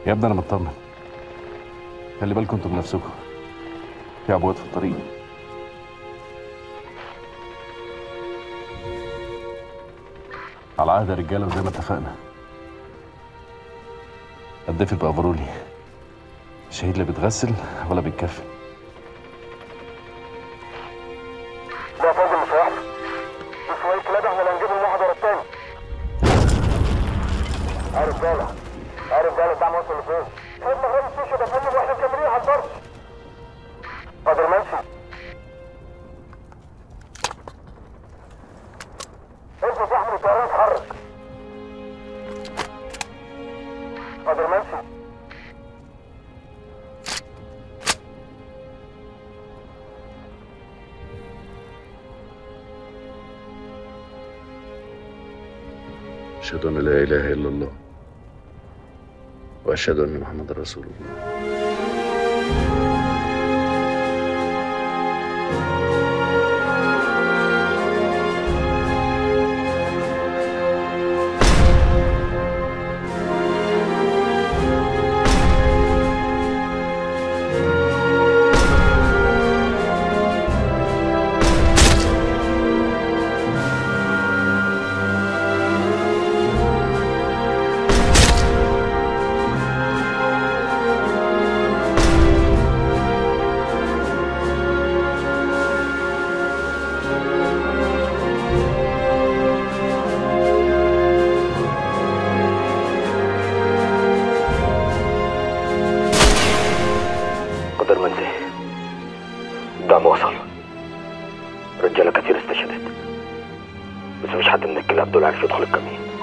يا ابني انا مطمن خلي بالكم انتوا من نفسكم في عبوات في الطريق على عهد يا رجاله وزي ما اتفقنا الدفل بافرولي الشهيد لا بيتغسل ولا بيتكفن ده فاضل مش هيحصل وشوية كلاب احنا اللي هنجيبهم واحد ورا التاني عارف رجالة عارف رجالة الدعم وصل لفين سيبنا غير السيشة ده فندم واحنا مكملين على الضرب قادر منسي اثبت يا احمد الطيران اتحرك قادر منسي أشهد أن لا إله إلا الله وأشهد أن محمد رسول الله قدر منزه الدعم وصل رجالة كتير استشهدت بس مش حد من الكلاب دول عرف يدخل الكمين